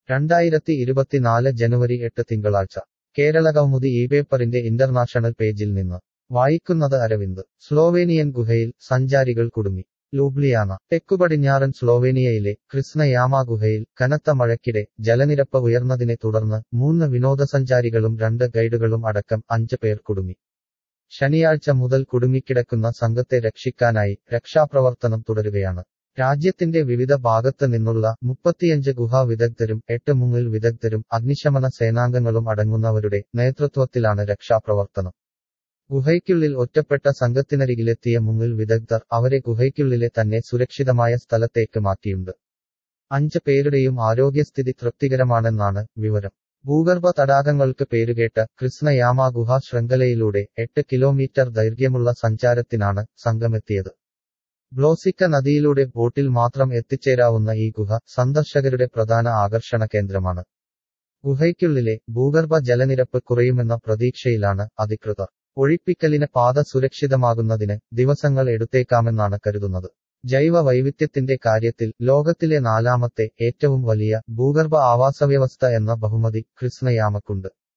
രണ്ടായിരത്തി ഇരുപത്തിനാല് ജനുവരി എട്ട് തിങ്കളാഴ്ച കേരളകൗമുദി ഈ പേപ്പറിന്റെ ഇന്റർനാഷണൽ പേജിൽ നിന്ന് വായിക്കുന്നത് അരവിന്ദ് സ്ലോവേനിയൻ ഗുഹയിൽ സഞ്ചാരികൾ കുടുങ്ങി ലൂബ്ലിയാന തെക്കുപടിഞ്ഞാറൻ സ്ലോവേനിയയിലെ ക്രിസ്നയാമ ഗുഹയിൽ കനത്ത മഴയ്ക്കിടെ ജലനിരപ്പ് ഉയർന്നതിനെ തുടർന്ന് മൂന്ന് വിനോദസഞ്ചാരികളും രണ്ട് ഗൈഡുകളും അടക്കം അഞ്ച് പേർ കുടുങ്ങി ശനിയാഴ്ച മുതൽ കുടുങ്ങിക്കിടക്കുന്ന സംഘത്തെ രക്ഷിക്കാനായി രക്ഷാപ്രവർത്തനം തുടരുകയാണ് രാജ്യത്തിന്റെ വിവിധ ഭാഗത്ത് നിന്നുള്ള മുപ്പത്തിയഞ്ച് ഗുഹാ വിദഗ്ധരും എട്ട് മുങ്ങിൽ വിദഗ്ധരും അഗ്നിശമന സേനാംഗങ്ങളും അടങ്ങുന്നവരുടെ നേതൃത്വത്തിലാണ് രക്ഷാപ്രവർത്തനം ഗുഹയ്ക്കുള്ളിൽ ഒറ്റപ്പെട്ട സംഘത്തിനരികിലെത്തിയ മുങ്ങിൽ വിദഗ്ധർ അവരെ ഗുഹയ്ക്കുള്ളിലെ തന്നെ സുരക്ഷിതമായ സ്ഥലത്തേക്ക് മാറ്റിയുണ്ട് അഞ്ച് പേരുടെയും ആരോഗ്യസ്ഥിതി തൃപ്തികരമാണെന്നാണ് വിവരം ഭൂഗർഭ തടാകങ്ങൾക്ക് പേരുകേട്ട കൃഷ്ണയാമ ഗുഹാ ശൃംഖലയിലൂടെ എട്ട് കിലോമീറ്റർ ദൈർഘ്യമുള്ള സഞ്ചാരത്തിനാണ് സംഘമെത്തിയത് ബ്ലോസിക്ക നദിയിലൂടെ ബോട്ടിൽ മാത്രം എത്തിച്ചേരാവുന്ന ഈ ഗുഹ സന്ദർശകരുടെ പ്രധാന ആകർഷണ കേന്ദ്രമാണ് ഗുഹയ്ക്കുള്ളിലെ ഭൂഗർഭ ജലനിരപ്പ് കുറയുമെന്ന പ്രതീക്ഷയിലാണ് അധികൃതർ ഒഴിപ്പിക്കലിന് പാത സുരക്ഷിതമാകുന്നതിന് ദിവസങ്ങൾ എടുത്തേക്കാമെന്നാണ് കരുതുന്നത് ജൈവ വൈവിധ്യത്തിന്റെ കാര്യത്തിൽ ലോകത്തിലെ നാലാമത്തെ ഏറ്റവും വലിയ ഭൂഗർഭ ആവാസവ്യവസ്ഥ എന്ന ബഹുമതി കൃഷ്ണയാമക്കുണ്ട്